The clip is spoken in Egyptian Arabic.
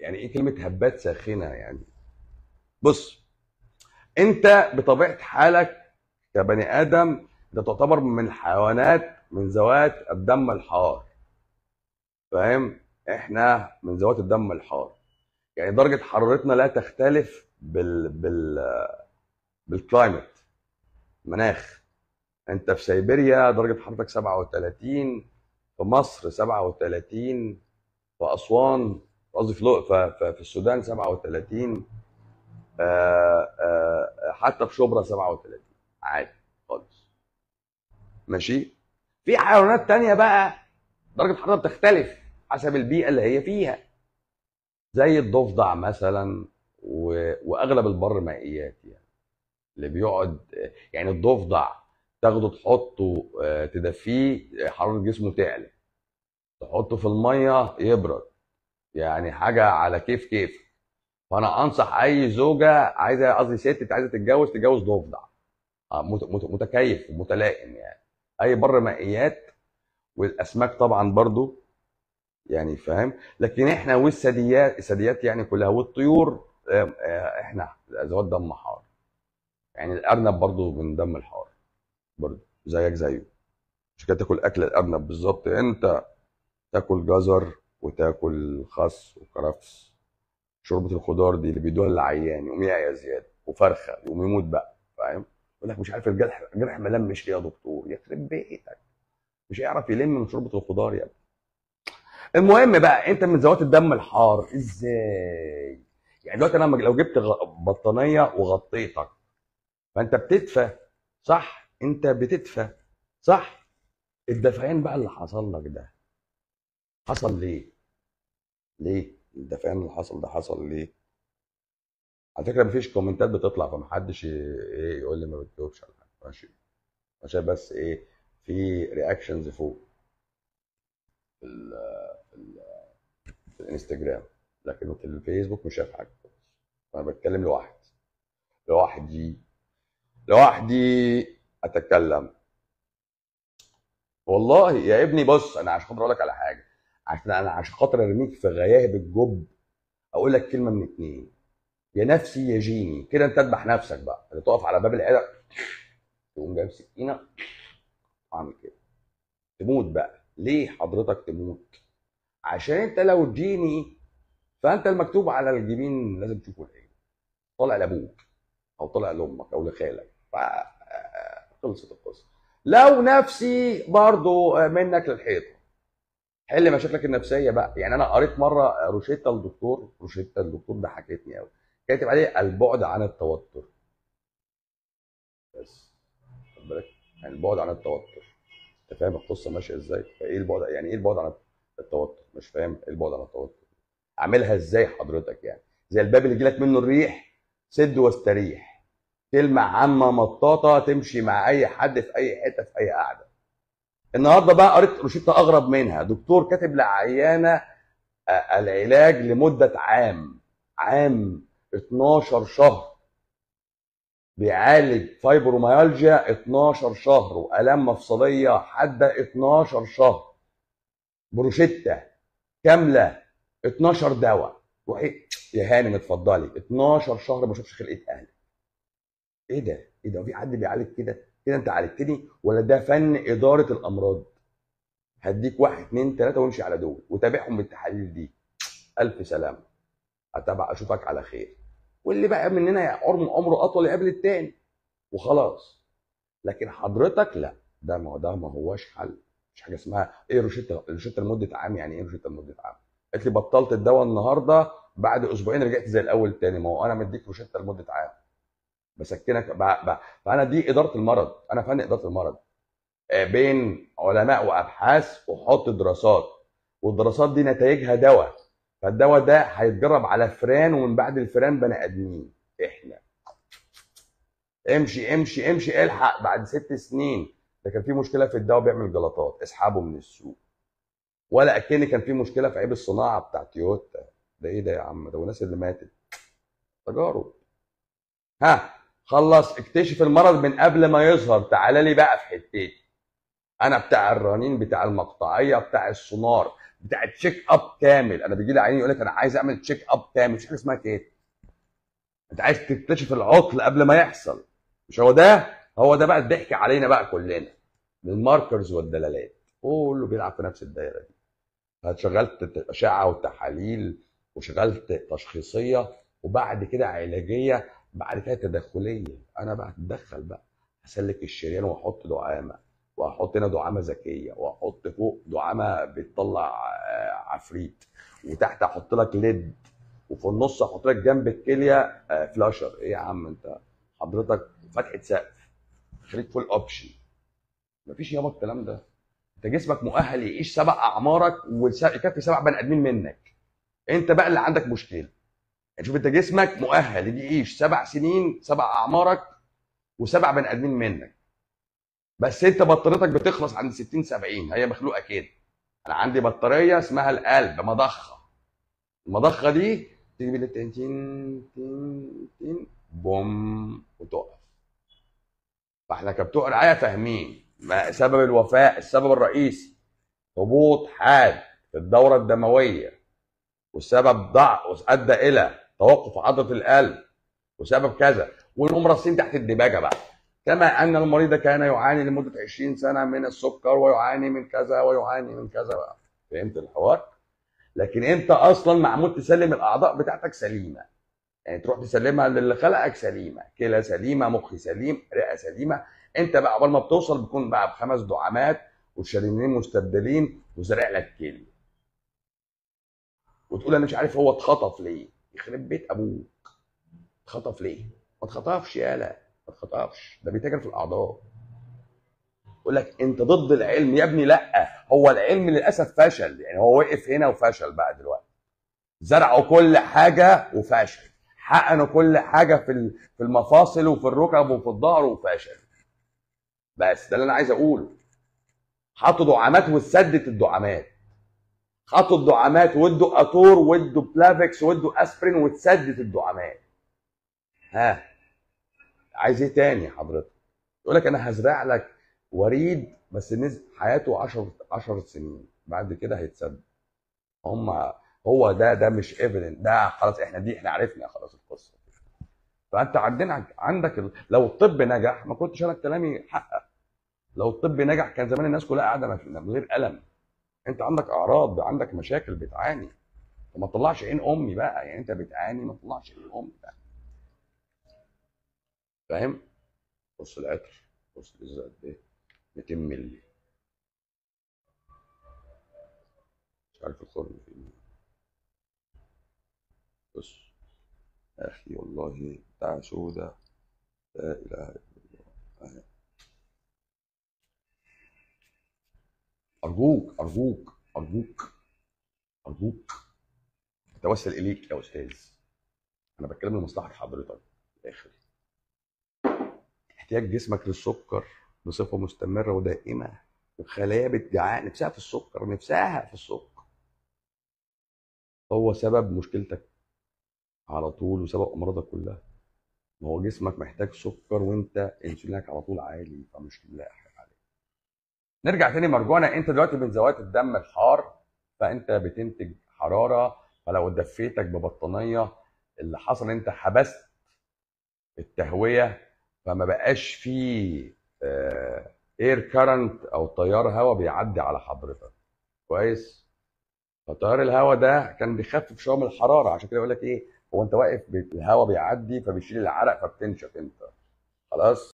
يعني ايه كلمه هبات ساخنه يعني بص انت بطبيعه حالك كبني ادم انت تعتبر من الحيوانات من ذوات الدم الحار فاهم احنا من ذوات الدم الحار يعني درجه حرارتنا لا تختلف بال بال بالكلايمت مناخ انت في سيبيريا درجه حرارتك 37 في مصر 37 في اسوان قصدي في لو- في في- في السودان 37 آه، آه، حتى في شبرا 37 عادي خالص ماشي في حيوانات تانية بقى درجة حرارتها بتختلف حسب البيئة اللي هي فيها زي الضفدع مثلا و... واغلب البر مائيات يعني اللي بيقعد يعني الضفدع تاخده تحطه آه، تدفيه حرارة جسمه تعلى تحطه في المية يبرد يعني حاجة على كيف كيف فانا انصح اي زوجة عايزة قصدي ست عايزة تتجوز تتجوز ضفدع آه، مت- مت- متكيف ومتلائم يعني اي بر مائيات والاسماك طبعا برضو يعني فاهم لكن احنا والثدييات الثدييات يعني كلها والطيور آه، آه، احنا ذوات دم حار يعني الارنب برضو من دم الحار برضو زيك زيه مش كده تاكل اكل الارنب بالظبط انت تاكل جزر وتاكل خس وكرفس شوربه الخضار دي اللي بيدوها للعيان يقوم يعيا زياده وفرخه يقوم يموت بقى فاهم يقول لك مش عارف الجرح الجرح ملمش ليه يا دكتور يخرب بيتك مش هيعرف يلم من شوربه الخضار يا ابني المهم بقى انت من ذوات الدم الحار ازاي يعني دلوقتي انا لو جبت غ- بطانيه وغطيتك فانت بتدفى صح انت بتدفى صح الدفيان بقى اللي حصل لك ده حصل ليه ليه الدفيان اللي حصل ده حصل ليه على فكره مفيش كومنتات بتطلع فمحدش ي- ايه يقول لي ما بتجاوبش على حاجه ماشي عشان بس ايه في رياكشنز فوق في ال في, ال في الانستجرام لكن في الفيسبوك مش شايف حاجه انا بتكلم لوحدي لوحدي لوحدي اتكلم والله يا ابني بص انا عشان خاطر اقول لك على حاجه عشان انا عشان خاطر ارميك في غياهب الجب اقول لك كلمه من اتنين يا نفسي يا جيني كده انت تذبح نفسك بقى انت تقف على باب العياده تقوم جايب سكينه اعمل كده تموت بقى ليه حضرتك تموت عشان انت لو جيني فانت المكتوب على الجبين لازم تشوفه العين طالع لابوك او طالع لامك او لخالك ف خلصت القصه لو نفسي برضو منك للحيطه حل مشاكلك النفسيه بقى يعني انا قريت مره روشيتا الدكتور روشيتا الدكتور ده حكيتني قوي كاتب عليه البعد عن التوتر بس خد بالك يعني البعد عن التوتر انت فاهم القصه ماشيه ازاي فايه البعد يعني ايه البعد عن التوتر مش فاهم ايه البعد عن التوتر اعملها ازاي حضرتك يعني زي الباب اللي يجيلك منه الريح سد واستريح كلمة عامة مطاطة تمشي مع أي حد في أي حتة في أي قعدة. النهارده بقى قريت روشتة أغرب منها، دكتور كاتب لعيانة آه، العلاج لمدة عام، عام 12 شهر. بيعالج فايبروميالجيا 12 شهر وآلام مفصلية حادة 12 شهر. بروشتة كاملة 12 دواء. روحي يا هانم اتفضلي 12 شهر ما شوفش خلقة أهلك. ايه ده؟ ايه ده؟ في حد بيعالج كده؟ كده انت عالجتني ولا ده فن اداره الامراض؟ هديك واحد اتنين تلاته وامشي على دول وتابعهم بالتحاليل دي. الف سلامه. اتابع اشوفك على خير. واللي بقى مننا عمره عمره اطول يقابل التاني. وخلاص. لكن حضرتك لا ده ما هو ده ما هوش حل. مش حاجه اسمها ايه روشته روشته لمده عام يعني ايه روشته لمده عام؟ قالت لي بطلت الدواء النهارده بعد اسبوعين رجعت زي الاول تاني ما هو انا مديك روشته لمده عام. بسكنك ب... ب... فانا دي اداره المرض انا فن اداره المرض آه، بين علماء وابحاث وحط دراسات والدراسات دي نتائجها دواء فالدواء ده هيتجرب على فران ومن بعد الفران بني ادمين احنا امشي امشي امشي الحق بعد ست سنين ده كان في مشكله في الدواء بيعمل جلطات اسحبه من السوق ولا اكن كان في مشكله في عيب الصناعه بتاع تويوتا ده ايه ده يا عم ده والناس اللي ماتت تجارب ها خلص اكتشف المرض من قبل ما يظهر تعالى لي بقى في حتتي انا بتاع الرنين بتاع المقطعيه بتاع السونار بتاع تشيك اب كامل انا بيجي لي عيني يقول لك انا عايز اعمل تشيك اب كامل مش حاجه اسمها كده انت عايز تكتشف العطل قبل ما يحصل مش هو ده هو ده بقى الضحك علينا بقى كلنا بالماركرز والدلالات كله بيلعب في نفس الدايره دي شغلت اشعه وتحاليل وشغلت تشخيصيه وبعد كده علاجيه بعد كده تدخليه انا بقى هتدخل بقى هسلك الشريان واحط دعامه واحط هنا دعامه ذكيه واحط فوق دعامه بتطلع آه، عفريت وتحت احط لك ليد وفي النص احط لك جنب الكليه آه، فلاشر ايه يا عم انت حضرتك فتحه سقف خليك فول اوبشن مفيش يابا الكلام ده انت جسمك مؤهل يعيش سبع اعمارك ويكفي سبع بني ادمين منك انت بقى اللي عندك مشكله يعني شوف انت جسمك مؤهل يجي يعيش سبع سنين سبع اعمارك وسبع بني ادمين منك بس انت بطاريتك بتخلص عند 60 70 هي مخلوقه كده انا عندي بطاريه اسمها القلب مضخه المضخه دي تيجي لك تين تين تين تين بوم وتقف فاحنا كبتوع رعايه فاهمين ما سبب الوفاه السبب الرئيسي هبوط حاد في الدوره الدمويه والسبب ضعف ادى الى توقف عضله القلب وسبب كذا ونقوم راصين تحت الدباجه بقى كما ان المريض كان يعاني لمده 20 سنه من السكر ويعاني من كذا ويعاني من كذا بقى فهمت الحوار لكن انت اصلا معمول تسلم الاعضاء بتاعتك سليمه يعني تروح تسلمها للي خلقك سليمه كلى سليمه مخ سليم رئه سليمه انت بقى قبل ما بتوصل بتكون بقى بخمس دعامات وشرايينين مستبدلين وزارع لك كلي وتقول انا مش عارف هو اتخطف ليه يخرب بيت ابوك اتخطف ليه ما اتخطفش يالا ما اتخطفش ده بيتاجر في الاعضاء يقول لك انت ضد العلم يا ابني لا هو العلم للاسف فشل يعني هو وقف هنا وفشل بقى دلوقتي زرعوا كل حاجه وفشل حقنوا كل حاجه في في المفاصل وفي الركب وفي الظهر وفشل بس ده اللي انا عايز اقوله حطوا دعامات وسدت الدعامات حطوا الدعامات وادوا اتور وادوا بلافكس وادوا اسبرين وتسدت الدعامات ها عايز ايه تاني حضرتك يقول لك انا هزرع لك وريد بس نزل حياته 10 10 سنين بعد كده هيتسد هم هو ده ده مش ايفيدنت ده خلاص احنا دي احنا عرفنا خلاص القصه فانت عندنا عندك لو الطب نجح ما كنتش انا كلامي حقق لو الطب نجح كان زمان الناس كلها قاعده من غير الم انت عندك اعراض عندك مشاكل بتعاني وما تطلعش عين امي بقى يعني انت بتعاني ما تطلعش عين امي بقى فاهم بص العطر بص الازازه قد ايه 200 مللي مش عارف الخرم فين بص يا اخي والله بتاع سودا لا اله الا الله ارجوك ارجوك ارجوك ارجوك اتوسل اليك يا استاذ انا بتكلم لمصلحه حضرتك في الاخر احتياج جسمك للسكر بصفه مستمره ودائمه وخلايا بادعاء نفسها في السكر نفسها في السكر هو سبب مشكلتك على طول وسبب امراضك كلها ما هو جسمك محتاج سكر وانت انسولينك على طول عالي فمش لاحق عليه نرجع تاني مرجوعنا انت دلوقتي من ذوات الدم الحار فانت بتنتج حراره فلو دفيتك ببطانيه اللي حصل انت حبست التهويه فما بقاش فيه اير كارنت او تيار هواء بيعدي على حضرتك كويس فتيار الهواء ده كان بيخفف شويه من الحراره عشان كده يقول لك ايه هو انت واقف الهواء بيعدي فبيشيل العرق فبتنشف انت خلاص